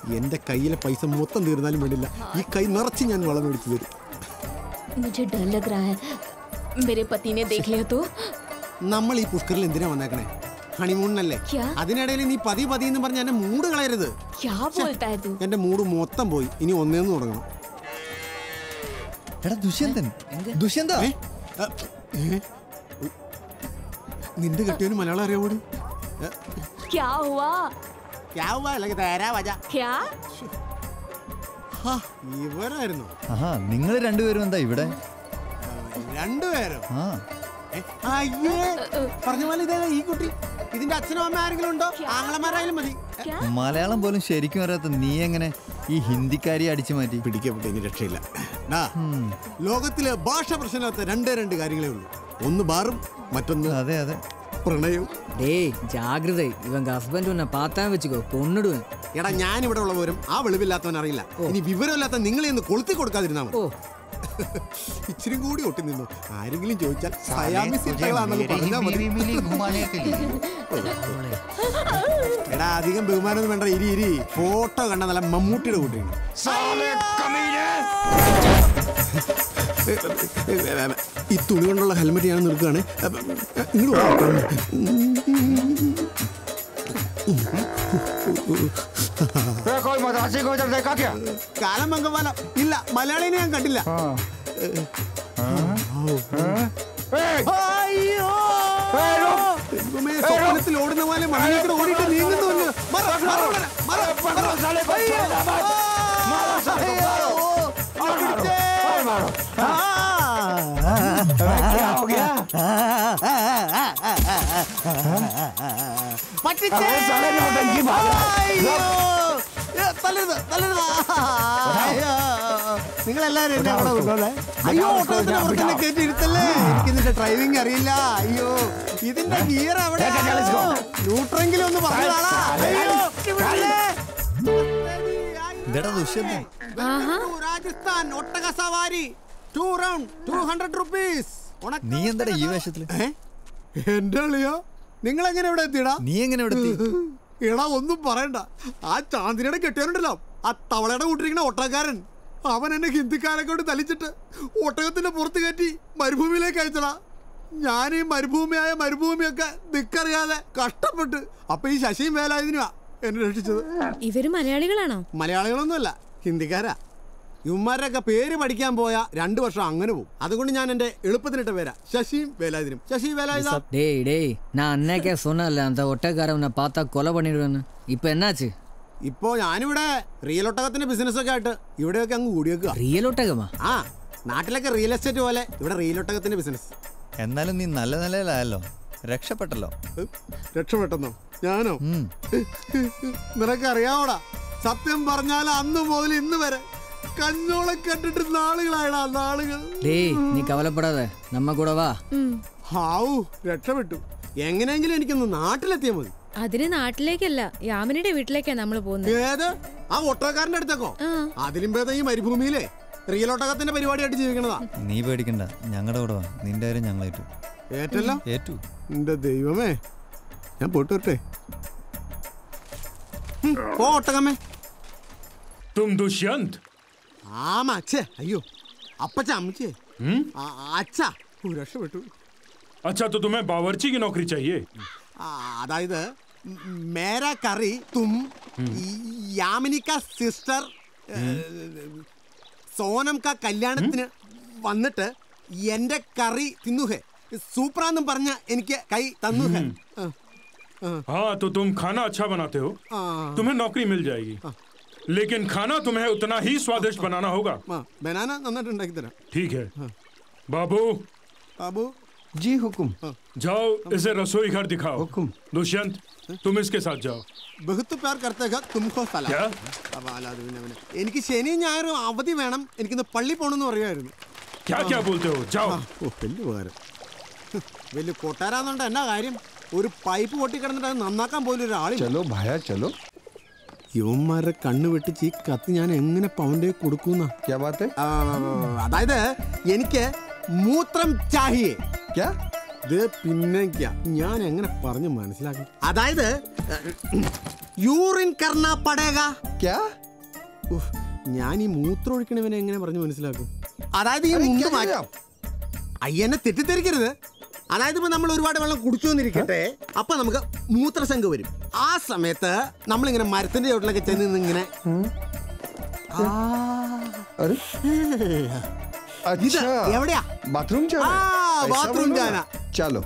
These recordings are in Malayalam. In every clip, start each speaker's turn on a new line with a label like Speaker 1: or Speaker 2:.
Speaker 1: എന്റെ കയ്യിലെ പൈസ മൊത്തം തീർന്നാലും വേണ്ടില്ല ഈ കൈ നിറച്ച് ഞാൻ വളം മേടിച്ചു തരും
Speaker 2: मुझे डर लग रहा है मेरे पति ने देख लिया तो
Speaker 1: നമ്മൾ ഈ പുഷ്കറിൽ എന്തിനാ വന്നേക്കണേ ഹണിമൂണിനല്ലേ
Speaker 2: ക്യാ?
Speaker 1: അതിനിടയിൽ നീ പതി പതി എന്ന് പറഞ്ഞ എന്നെ മൂട് കളയരുത്
Speaker 2: क्या बोलता है तू
Speaker 1: എന്റെ മൂട് മൊത്തം പോയി ഇനി ഒന്നേന്ന് തുടങ്ങണം
Speaker 3: എടാ ദുഷ്യന്തൻ ദുഷ്യന്ത
Speaker 1: ഏ? ആ, ഏ? നിന്റെ കെട്ടിയവന് മലയാളം അറിയാവോടി
Speaker 2: क्या हुआ क्या
Speaker 1: ഇവരായിരുന്നു
Speaker 3: ആഹാ നിങ്ങൾ രണ്ടുപേരും എന്താ ഇവിടെ
Speaker 1: രണ്ടുപേരും
Speaker 3: ആ
Speaker 1: ഏ, അയ്യേ പറഞ്ഞ പോലെ ഇതേ ഈ കുട്ടി ഇതിന്റെ അച്ഛനും അമ്മ ആരെങ്കിലും ഉണ്ടോ ആങ്ങളമാരായാലും മതി
Speaker 2: क्या
Speaker 3: മലയാളം പോലും ശരിക്കും അറിയാത്ത നീ എങ്ങനെ ഈ ഹിന്ദിക്കാരിയെ അടിച്ചു മാറ്റി
Speaker 1: പിടിക്കപ്പെട്ട ഇനി രക്ഷയില്ല ഡാ, ലോകത്തിലെ ഭാഷ പ്രശ്നമില്ലാത്ത രണ്ടേ രണ്ട് കാര്യങ്ങളേ ഉള്ളൂ ഒന്ന് ബാറും മറ്റൊന്ന്
Speaker 3: അതെ അതെ
Speaker 1: പ്രണയവും
Speaker 4: டேய் ஜாகிரதை இவங்க ஹஸ்பண்ட் உன்னை பார்த்தா வச்சுக்கோ கொன்னுடுவேன்
Speaker 1: എടാ ഞാൻ ഇവിടെ ഉള്ളവരും ആ വെളിവില്ലാത്തവൻ അറിയില്ല ഇനി വിവരമില്ലാത്ത നിങ്ങളെ ഒന്ന് കൊളുത്തി കൊടുക്കാതിരുന്നാ മതി
Speaker 4: ഓ
Speaker 1: ഇച്ചിരി കൂടി ഒട്ടി നിന്നു ആരെങ്കിലും ചോദിച്ചാൽ സയാമി സിദ്ധകളാണെന്ന് പറഞ്ഞാൽ മതി എടാ അധികം ബഹുമാനമൊന്നും വേണ്ട ഇരി ഇരി ഫോട്ടോ കണ്ട നല്ല മമ്മൂട്ടിയുടെ കൂട്ടിയാണ് ഈ തുണി കൊണ്ടുള്ള ഹെൽമെറ്റ് ഞാൻ നിൽക്കുകയാണ് ഇങ്ങോട്ട്
Speaker 5: कोई मदासी को इधर देखा क्या
Speaker 1: കാലം മംഗവാല ഇല്ല മലയാളിനെ ഞാൻ കണ്ടില്ല അയ്യോ ദൈവമേ, സ്വപ്നത്തിൽ ഓടുന്ന പോലെ മണ്ണിലേക്ക് ഓടിയിട്ട് നീങ്ങുന്നു മറ, മറ ഉടനെ, മറ, മറ. അയ്യോ, അയ്യോ, ആ, പിടിച്ചേ. ആ.
Speaker 5: क्या हो गया
Speaker 1: പറ്റിച്ചേ.
Speaker 5: अरे साले नौटंकी भाग रहा है।
Speaker 1: അയ്യോ. ഏ, തല്ലരുത്, തല്ലരുത്. അയ്യോ. നിങ്ങളെല്ലാരും എന്നെ അവിടെ കൊണ്ടുവന്നേ. അയ്യോ ഓട്ടോത്തിന് പുറത്തന്നെ കയറ്റി ഇരുത്തല്ലേ എനിക്ക് ഇതിന്റെ ഡ്രൈവിംഗ് അറിയില്ല അയ്യോ ഇതിന്റെ ഗിയർ അവിടെ ന്യൂട്രെങ്കിലും ഒന്ന് പറഞ്ഞാളാ അയ്യോ വിടല്ലേ.
Speaker 3: ഇതെടാ ദുഷ്യന്തൻ
Speaker 1: രാജസ്ഥാൻ ഒട്ടക സവാരി two round two hundred rupees
Speaker 3: നീ എന്താടാ ഈ വേഷത്തില്
Speaker 1: എന്റെ അളിയോ നിങ്ങൾ എങ്ങനെ ഇവിടെ എത്തിയടാ
Speaker 3: നീ എങ്ങനെ ഇവിടെ എത്തി
Speaker 1: എടാ ഒന്നും പറയണ്ട ആ ചാന്ദിനിയുടെ കെട്ടിയവനുണ്ടല്ലോ ആ തവളയുടെ കൂട്ടിരിക്കുന്ന ഒട്ടക്കാരൻ അവൻ എന്നെ ഹിന്ദിക്കാരെ കൊണ്ട് തലിച്ചിട്ട് ഒട്ടകത്തിന്റെ പുറത്ത് കയറ്റി മരുഭൂമിയിലേക്ക് അയച്ചടാ ഞാൻ ഈ മരുഭൂമിയായ മരുഭൂമിയൊക്കെ ദിക്കറിയാതെ കഷ്ടപ്പെട്ട് അപ്പൊ ഈ ശശിയും വേലായുധനുമാ എന്നെ രക്ഷിച്ചത്
Speaker 6: ഇവര് മലയാളികളാണോ
Speaker 1: മലയാളികളൊന്നുമല്ല ഹിന്ദിക്കാരാ ഇവന്മാരുടെയൊക്കെ പേര് പഠിക്കാൻ പോയ രണ്ടു വർഷം അങ്ങനെ പോകും അതുകൊണ്ട് ഞാൻ എന്റെ എളുപ്പത്തിനിട്ട പേരാ ശശിയും വേലായുധനും ശശി വേലായുധ
Speaker 4: டேய் டேய் நான் அன்னைக்கே சொன்னேன்ல அந்த ஒட்டக்காரன் உன்னை பார்த்தா கொலை பண்ணிடுவேன்னு இப்போ என்னாச்சு
Speaker 1: ഇപ്പോ ഞാനിവിടെ റിയൽ ഒട്ടകത്തിന്റെ ബിസിനസ് ഒക്കെ ആയിട്ട് ഇവിടെയൊക്കെ അങ്ങ് കൂടിയേക്കുക
Speaker 4: ரியல் ஒட்டகமா
Speaker 1: ആ നാട്ടിലൊക്കെ റിയൽ എസ്റ്റേറ്റ് പോലെ ഇവിടെ റിയൽ ഒട്ടകത്തിന്റെ ബിസിനസ്
Speaker 3: എന്നാലും നീ നല്ല നിലയിലായല്ലോ രക്ഷപ്പെട്ടല്ലോ
Speaker 1: രക്ഷപ്പെട്ടെന്നോ ഞാനോ
Speaker 3: ഉം.
Speaker 1: നിനക്കറിയാവോടാ സത്യം പറഞ്ഞാൽ അന്ന് മുതൽ ഇന്ന് വരെ കഞ്ഞോളം കണ്ടിട്ട് നാളുകളായടാ നാളുകൾ
Speaker 4: டேய் நீ கவலைப்படாத நம்ம கூட வா
Speaker 1: ഹാവു രക്ഷപ്പെട്ടു എങ്ങനെയെങ്കിലും എനിക്കൊന്ന് നാട്ടിലെത്തിയാൽ മതി
Speaker 6: അതിന് നാട്ടിലേക്കല്ല യാമിനിയുടെ വീട്ടിലേക്കാ നമ്മൾ പോകുന്നത്
Speaker 1: ഏത് ആ ഒട്ടകക്കാരന്റെ അടുത്തേക്കോ
Speaker 6: ആ.
Speaker 1: അതിലും ഭേദം ഈ മരുഭൂമിയിലെ റിയൽ ഒട്ടകത്തിന്റെ പരിപാടിയായിട്ട് ജീവിക്കണതാ
Speaker 3: നീ പേടിക്കണ്ട ഞങ്ങളുടെ കൂടെ വാ നിന്റെ കാര്യം ഞങ്ങൾ ഏറ്റു
Speaker 1: ഏറ്റല്ലോ
Speaker 3: ഏറ്റു
Speaker 1: എന്റെ ദൈവമേ ഞാൻ പോയിട്ട് വരട്ടെ ഉം, പോ ഒട്ടകമ്മേ
Speaker 7: तुम दुष्यंत
Speaker 1: ആമാ അച്ഛേ അയ്യോ അപ്പച്ച അമ്മച്ചേ ആ, അച്ഛ ഓ, രക്ഷപ്പെട്ടു
Speaker 7: अच्छा तो तुम्हें बावर्ची की नौकरी चाहिए
Speaker 1: ആ, അതായത് ഉം, മേരാ കറി തും ഈ യാമിനിക്ക സിസ്റ്റർ സോനം ക കല്യാണത്തിന് വന്നിട്ട് എന്റെ കറി തിന്നുഹേ സൂപ്പറാന്നും പറഞ്ഞ എനിക്ക് കൈ തന്നുഹേ ആ, ആ,
Speaker 7: हाँ तो तुम खाना अच्छा बनाते हो
Speaker 1: ആ,
Speaker 7: तुम्हें नौकरी मिल जाएगी लेकिन खाना तुम्हें उतना ही स्वादिष्ट बनाना होगा
Speaker 1: ആ, ബനാന നന്നായിട്ട് ഉണ്ടാക്കി തരാം
Speaker 7: ठीक है बाबू
Speaker 1: ബാബു
Speaker 5: जी हुकुम
Speaker 7: जाओ इसे रसोई घर दिखाओ
Speaker 5: हुकुम
Speaker 7: दुष्यंत तुम इसके साथ जाओ
Speaker 1: ബഹുത്ത് പേർ കർത്തേക്ക തുംഖോ സ്ഥലം
Speaker 7: क्या
Speaker 1: അപ്പൊ അല്ല, അത് പിന്നെ പിന്നെ. എനിക്ക് ശനിയും ഞായറും അവധി വേണം എനിക്കിന്ന് പള്ളി പോണെന്ന് പറയുമായിരുന്നു
Speaker 7: क्या क्या बोलते हो जाओ
Speaker 1: ഓ വലിയ ഉപകാരം ഹ്, വലിയ കൊട്ടാരാന്നുണ്ട് എന്നാ കാര്യം ഒരു പൈപ്പ് പൊട്ടിക്കിടന്നിട്ട് അത് നന്നാക്കാൻ പോലും ഒരാളില്ല
Speaker 5: चलो भाया चलो
Speaker 1: യുവന്മാരുടെ കണ്ണ് വെട്ടിച്ച് ഈ കത്ത് ഞാൻ എങ്ങനെ പവന്റെ കൊടുക്കുന്ന
Speaker 5: क्या बात है
Speaker 1: അതായത് എനിക്ക് മൂത്രം ചാഹിയേ
Speaker 5: क्या
Speaker 1: ഇത് പിന്നെ ഞാൻ എങ്ങനെ പറഞ്ഞു മനസ്സിലാക്കും അതായത് യൂറിൻ കർണ പടേക
Speaker 5: क्या
Speaker 1: ഉഫ്, ഞാൻ ഈ മൂത്രം ഒഴിക്കണവനെ എങ്ങനെ പറഞ്ഞു മനസ്സിലാക്കും അതായത് ഈ
Speaker 5: अरे
Speaker 1: മുണ്ട്
Speaker 5: क्या कर रहे
Speaker 1: മാറ്റി
Speaker 5: हो आप?
Speaker 1: അയ്യനെ തെറ്റിദ്ധരിക്കരുത് അതായത് ഇപ്പൊ നമ്മൾ ഒരുപാട് വെള്ളം കുടിച്ചു എന്നിരിക്കട്ടെ അപ്പൊ നമുക്ക് മൂത്രശങ്ക വരും ആ സമയത്ത് നമ്മളിങ്ങനെ മരത്തിന്റെ ചോട്ടിലൊക്കെ ചെന്ന് നിന്ന് ഇങ്ങനെ
Speaker 5: अरे
Speaker 1: ഇത്
Speaker 5: अच्छा
Speaker 1: എവിടെയാ
Speaker 5: बाथरूम जाना है?
Speaker 1: हाँ,
Speaker 5: ऐसा
Speaker 1: बाथरूम
Speaker 5: बोलो ना।
Speaker 1: जाना।
Speaker 5: चलो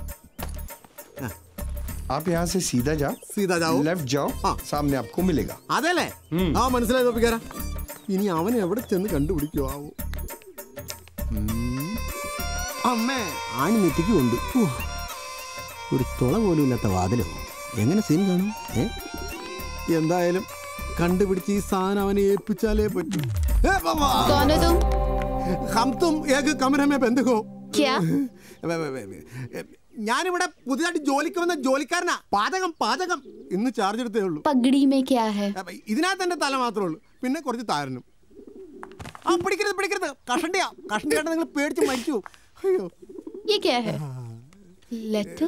Speaker 5: आप यहाँ से सीधा जाओ
Speaker 1: सीधा जाओ।
Speaker 5: लेफ्ट जाओ
Speaker 1: हाँ।
Speaker 5: सामने आपको मिलेगा
Speaker 1: അതല്ലേ ആ മനസ്സിലായി തോപ്പിക്കാര ഇനി അവൻ എവിടെ ചെന്ന് കണ്ടുപിടിക്കുവോ ആവോ ഉം. അമ്മേ ആണി നെറ്റിക്ക് കൊണ്ട് ഉവ്വ്. ഒരു തുള പോലും ഇല്ലാത്ത വാതിലോ എങ്ങനെ സീൻ കാണും ഏ എന്തായാലും കണ്ടുപിടിച്ച് ഈ സാധനം അവനെ ഏൽപ്പിച്ചാലേ പറ്റൂ ഏ, ബാബാ.
Speaker 2: कौन हो तुम
Speaker 1: ഹം തും ഏക കമരമേ ബന്ധുക്കോ
Speaker 2: क्या
Speaker 1: വേ, വേ, വേ, വേ. എ, ഞാനിവിടെ പുതിയതായിട്ട് ജോലിക്ക് വന്ന ജോലിക്കാരനാ പാചകം പാചകം ഇന്ന് ചാർജ് എടുത്തേ ഉള്ളൂ
Speaker 2: पगड़ी में क्या है
Speaker 1: അപ്പൊ ഇതിനകത്ത് എന്റെ തല മാത്രമേ ഉള്ളൂ പിന്നെ കുറച്ച് താരനും ആ പിടിക്കരുത് പിടിക്കരുത് കഷണ്ടിയാ കഷണ്ടിയായിട്ട് നിങ്ങൾ പേടിച്ച് മരിച്ചു പോകും. അയ്യോ
Speaker 2: ये क्या है लेटर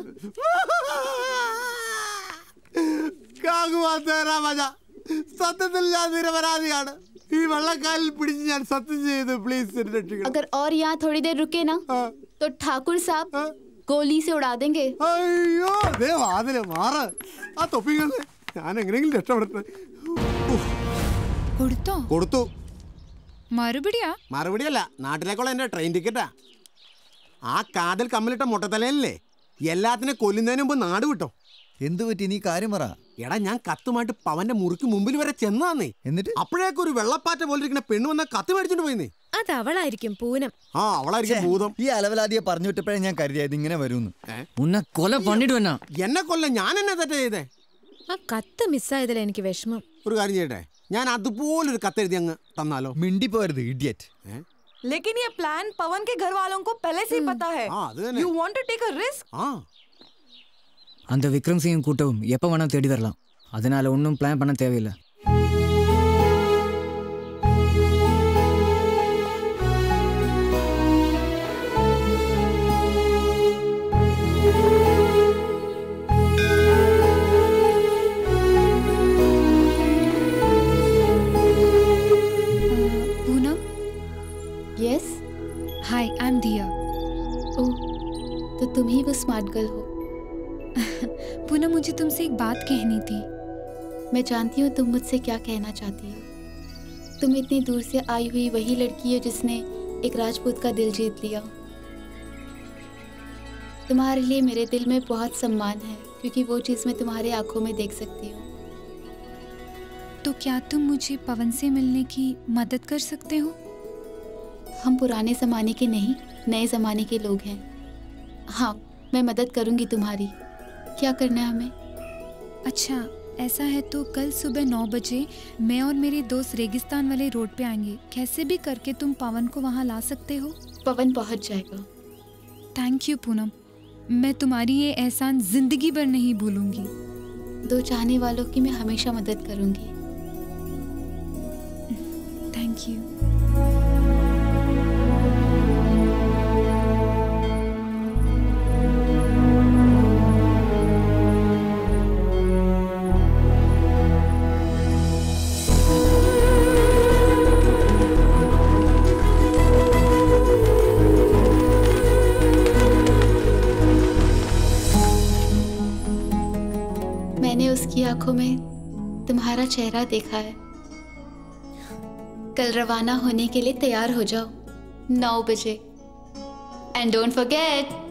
Speaker 1: കാകുവാ തേരാ മജ സത്യത്തിൽ ഞാൻ നിരപരാധിയാണ് ഈ വെള്ളക്കാലിൽ പിടിച്ച് ഞാൻ സത്യം ചെയ്ത് പ്ലീസ് രക്ഷിക്കണം
Speaker 2: अगर और यहाँ थोड़ी देर रुके ना
Speaker 1: ആ.
Speaker 2: तो ठाकुर साहब
Speaker 1: हाँ।
Speaker 2: गोली से उड़ा देंगे
Speaker 1: അയ്യോ ദേ വാതില് മാറ് ആ തൊപ്പികളെ ഞാൻ എങ്ങനെയെങ്കിലും രക്ഷപ്പെടട്ടെ ഉഫ്,
Speaker 8: കൊടുത്തോ
Speaker 1: കൊടുത്തു
Speaker 8: മറുപടിയാ
Speaker 1: മറുപടിയല്ല നാട്ടിലേക്കുള്ള എൻ്റെ ട്രെയിൻ ടിക്കറ്റാ ആ കാതൽ കമ്മലിട്ട മുട്ടത്തലയല്ലേ എല്ലാത്തിനും കൊല്ലുന്നതിന് മുമ്പ് നാട് വിട്ടോ
Speaker 3: എന്തു പറ്റി നീ കാര്യം പറ
Speaker 1: എടാ ഞാൻ കത്തുമായിട്ട് പവന്റെ മുറിക്ക് മുമ്പിൽ വരെ ചെന്നാന്നേ
Speaker 3: എന്നിട്ട്
Speaker 1: അപ്പോഴേക്കും ഒരു വെള്ളപ്പാറ്റ പോലെ ഇരിക്കുന്ന പെണ്ണ് വന്ന കത്ത് മേടിച്ചോണ്ട് പോയിന്നേ
Speaker 6: അത് അവളായിരിക്കും പൂനം
Speaker 1: ആ അവളായിരിക്കും ഭൂതം
Speaker 3: ഈ അലവലാദിയെ പറഞ്ഞു വിട്ടപ്പോഴേ ഞാൻ കരുതിയത് ഇങ്ങനെ വരുമെന്ന്
Speaker 4: உன்னை கொலை பண்ணிடுவேண்ணா
Speaker 1: എന്നെ കൊല്ല ഞാൻ എന്നെ തെറ്റ ചെയ്തേ
Speaker 6: ആ കത്ത് മിസ്സായതിൽ എനിക്ക് വിഷമം
Speaker 1: ഒരു കാര്യം ചെയ്യട്ടെ ഞാൻ അതുപോലൊരു കത്തെഴുതി അങ്ങ് തന്നാലോ
Speaker 3: മിണ്ടി പോരുത് ഇഡിയറ്റ്
Speaker 9: लेकिन ये प्लान पवन के घर वालों को पहले से ही पता है
Speaker 1: ആ അത് തന്നെ
Speaker 9: you want to take a risk
Speaker 1: ആ
Speaker 4: அந்த விக்ரம் சிங் கூட்டவும் எப்போ வேணால் தேடி வரலாம் அதனால ஒன்றும் பிளான் பண்ண தேவையில்லை
Speaker 8: Poonam
Speaker 2: yes
Speaker 8: hi I am Diya
Speaker 2: oh तो तुम ही वो स्मार्ट गर्ल हो
Speaker 8: पूनम मुझे तुमसे एक बात कहनी थी
Speaker 2: मैं जानती हूँ तुम मुझसे क्या कहना चाहती हो तुम इतनी दूर से आई हुई वही लड़की हो जिसने एक राजपूत का दिल जीत लिया तुम्हारे लिए मेरे दिल में बहुत सम्मान है क्योंकि वो चीज़ मैं तुम्हारी आंखों में देख सकती हूँ
Speaker 8: तो क्या तुम मुझे पवन से मिलने की मदद कर सकते हो
Speaker 2: हम पुराने ज़माने के नहीं नए ज़माने के लोग हैं हाँ मैं मदद करूँगी तुम्हारी क्या करना है हमें
Speaker 8: अच्छा ऐसा है तो कल सुबह नौ बजे मैं और मेरे दोस्त रेगिस्तान वाले रोड पे आएंगे कैसे भी करके तुम पवन को वहाँ ला सकते हो
Speaker 2: पवन पहुँच जाएगा
Speaker 8: थैंक यू पूनम मैं तुम्हारी ये एहसान जिंदगी भर नहीं भूलूंगी
Speaker 2: दो चाहने वालों की मैं हमेशा मदद करूँगी
Speaker 8: थैंक यू
Speaker 2: मैंने उसकी आंखों में तुम्हारा चेहरा देखा है कल रवाना होने के लिए तैयार हो जाओ नौ बजे एंड डोंट फॉरगेट